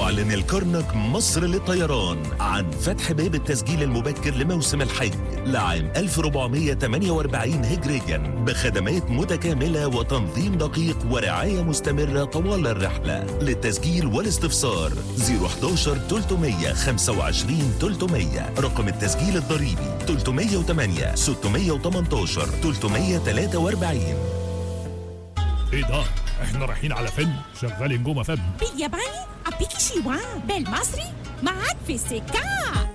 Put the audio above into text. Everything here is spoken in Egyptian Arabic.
يعلن الكرنك مصر للطيران عن فتح باب التسجيل المبكر لموسم الحج لعام 1448 هجريا بخدمات متكاملة وتنظيم دقيق ورعاية مستمرة طوال الرحلة للتسجيل والاستفسار 011 325 300 رقم التسجيل الضريبي 308 618 343 ايه ده؟ احنا رايحين على فيلم شغال نجوم فم بالياباني أبيكي شيوان بالمصري معاك في السكة